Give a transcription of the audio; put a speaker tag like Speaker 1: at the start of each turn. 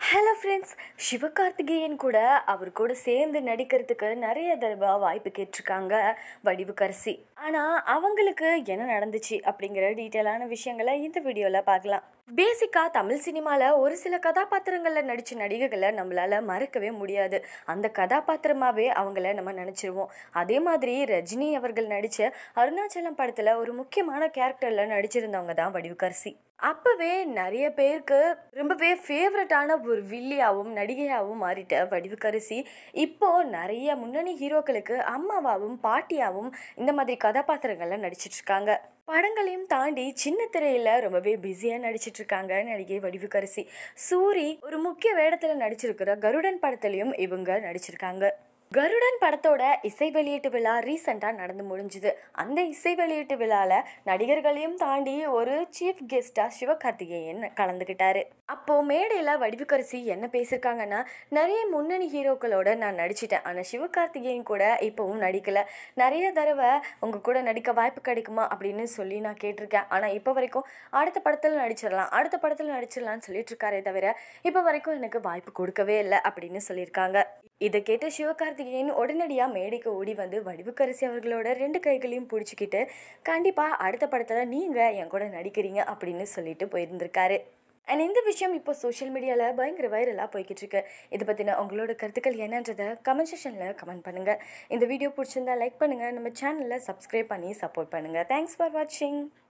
Speaker 1: hello friends Sivakarthikeyan கூட அவர் கூட சேர்ந்து நடிக்கிறதுக்கு நிறைய தடவை வாய்ப்பு கேட்டிருக்காங்க வடிவுக்கரசி ஆனால் அவங்களுக்கு என்ன நடந்துச்சு அப்படிங்கிற டீட்டெயிலான விஷயங்களை இந்த வீடியோவில் பார்க்கலாம் பேசிக்காக தமிழ் சினிமாவில் ஒரு சில கதாபாத்திரங்களில் நடித்த நடிகைகளை நம்மளால் மறக்கவே முடியாது அந்த கதாபாத்திரமாகவே அவங்கள நம்ம நினச்சிருவோம் அதே மாதிரி ரஜினி அவர்கள் நடித்த அருணாச்சலம் படத்தில் ஒரு முக்கியமான கேரக்டரில் நடிச்சிருந்தவங்க தான் வடிவுக்கரசி அப்போவே நிறைய பேருக்கு ரொம்பவே ஃபேவரட்டான ஒரு வில்லியாகவும் நடிகையாகவும் மாறிட்ட வடிவுக்கரசி இப்போ நிறைய முன்னணி ஹீரோக்களுக்கு அம்மாவாகவும் பாட்டியாகவும் இந்த மாதிரி கதாபாத்திரங்கள்ல நடிச்சிட்டு இருக்காங்க படங்களையும் தாண்டி சின்ன திரையில ரொம்பவே பிஸியாக நடிச்சிட்டு இருக்காங்க நடிகை வடிவுக்கரசி சூரி ஒரு முக்கிய வேடத்துல நடிச்சிருக்கிற கருடன் படத்துலையும் இவங்க நடிச்சிருக்காங்க கருடன் படத்தோட இசை வெளியீட்டு விழா ரீசெண்டாக நடந்து முடிஞ்சுது அந்த இசை வெளியீட்டு விழாவில் நடிகர்களையும் தாண்டி ஒரு சீஃப் கெஸ்டாக சிவகார்த்திகேயன் கலந்துக்கிட்டாரு அப்போது மேடையில் வடிவுக்கரசி என்ன பேசியிருக்காங்கன்னா நிறைய முன்னணி ஹீரோக்களோட நான் நடிச்சிட்டேன் ஆனால் சிவகார்த்திகேயன் கூட இப்போவும் நடிக்கலை நிறைய தடவை உங்கள் கூட நடிக்க வாய்ப்பு கிடைக்குமா அப்படின்னு சொல்லி நான் கேட்டிருக்கேன் ஆனால் இப்போ வரைக்கும் அடுத்த படத்தில் நடிச்சிடலாம் அடுத்த படத்தில் நடிச்சிடலாம்னு சொல்லிட்டு இருக்காரே தவிர இப்போ வரைக்கும் எனக்கு வாய்ப்பு கொடுக்கவே இல்லை அப்படின்னு சொல்லியிருக்காங்க இதை கேட்ட சிவகார்த்திகேயன் உடனடியாக மேடைக்கு ஓடி வந்து வடிவுக்கரசி அவர்களோட ரெண்டு கைகளையும் பிடிச்சிக்கிட்டு கண்டிப்பாக அடுத்த படத்தில் நீங்கள் என் கூட நடிக்கிறீங்க அப்படின்னு சொல்லிட்டு போயிருந்திருக்காரு அண்ட் இந்த விஷயம் இப்போ சோஷியல் மீடியாவில் பயங்கர வைரலாக போய்கிட்டு இருக்கு இதை பற்றின உங்களோட கருத்துக்கள் என்னன்றதை கமெண்ட் செஷனில் கமெண்ட் பண்ணுங்கள் இந்த வீடியோ பிடிச்சிருந்தா லைக் பண்ணுங்கள் நம்ம சேனலில் சப்ஸ்கிரைப் பண்ணி சப்போர்ட் பண்ணுங்கள் தேங்க்ஸ் ஃபார் வாட்சிங்